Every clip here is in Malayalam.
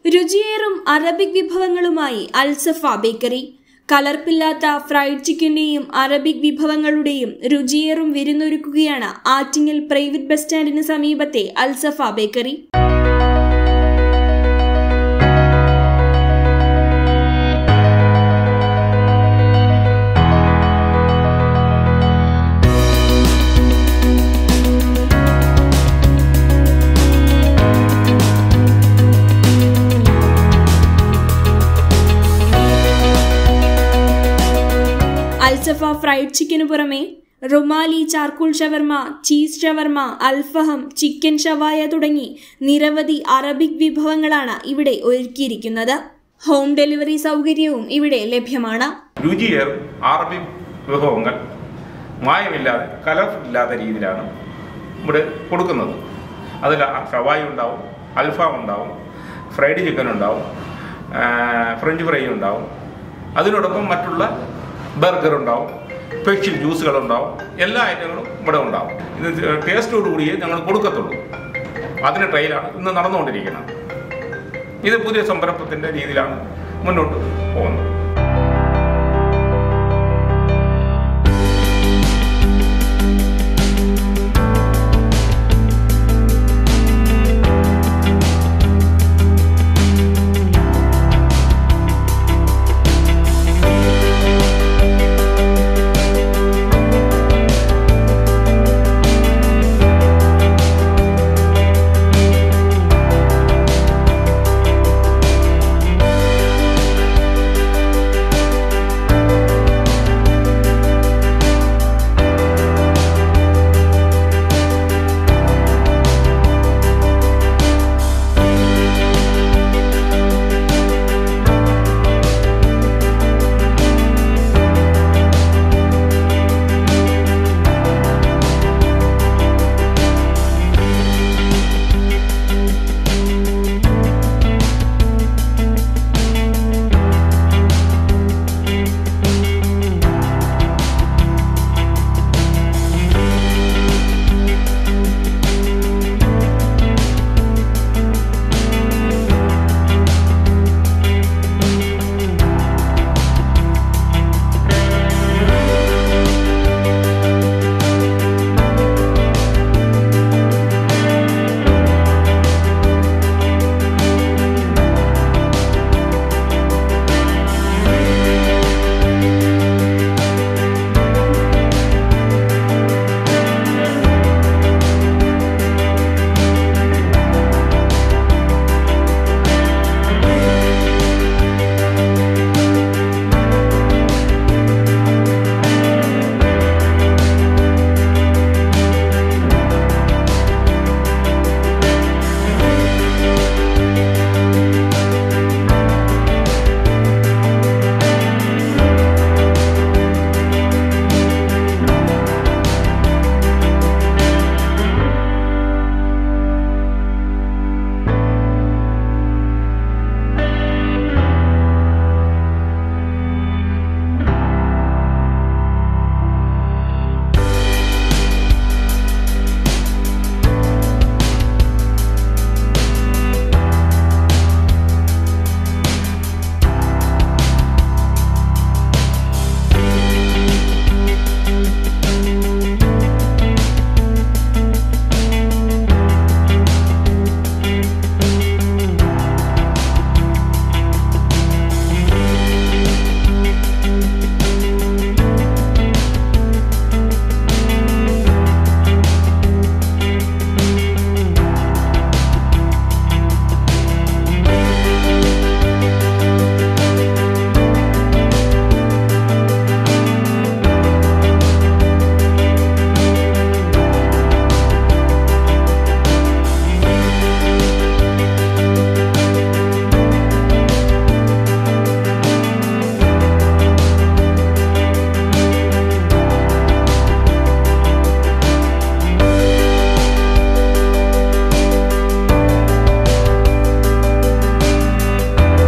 രുചിയേറും അറബിക് വിഭവങ്ങളുമായി അൽസഫ ബേക്കറി കലർപ്പില്ലാത്ത ഫ്രൈഡ് ചിക്കന്റെയും അറബിക് വിഭവങ്ങളുടെയും രുചിയേറും വിരുന്നൊരുക്കുകയാണ് ആറ്റിങ്ങൽ പ്രൈവറ്റ് ബസ് സ്റ്റാൻഡിന് സമീപത്തെ അൽസഫ ബേക്കറി അൽസഫ ഫ്രൈഡ് ചിക്കനു പുറമെ rumali charcoal shawarma cheese shawarma alfaham chicken shawaya തുടങ്ങി നിരവധി അറബിക് വിഭവങ്ങളാണ് ഇവിടെ ഒരുക്കിയിരിക്കുന്നത് ഹോം ഡെലിവറി സൗകര്യവും ഇവിടെ ലഭ്യമാണ് രുചിയേറും അറബി വിഭവങ്ങൾ മായമില്ലാതെ കലർഫില്ലാത്ത രീതിയിലാണ് ഇവിടെ കൊടുക്കുന്നത് അതിൽ ഷവായി ഉണ്ടാവും അൽഫാം ഉണ്ടാവും ഫ്രൈഡ് ചിക്കൻ ഉണ്ടാവും ആ, ഫ്രഞ്ച് ഫ്രൈ ഉണ്ടാവും അതിനോടൊപ്പം മറ്റുള്ള ബർഗർ ഉണ്ടാവും സ്പെഷ്യൽ ജ്യൂസുകൾ ഉണ്ടാവും എല്ലാ ഐറ്റങ്ങളും ഇവിടെ ഉണ്ടാവും ഇത് ടേസ്റ്റോടു കൂടിയേ ഞങ്ങൾ കൊടുക്കത്തുള്ളൂ അതിന് ട്രയലാണ് ഇന്ന് നടന്നുകൊണ്ടിരിക്കുന്നത് ഇത് പുതിയ സംരംഭത്തിൻ്റെ രീതിയിലാണ് മുന്നോട്ട് പോകുന്നത്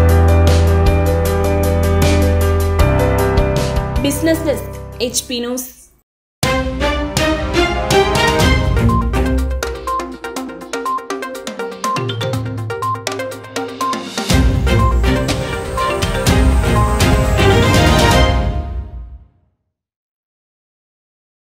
business desk H P news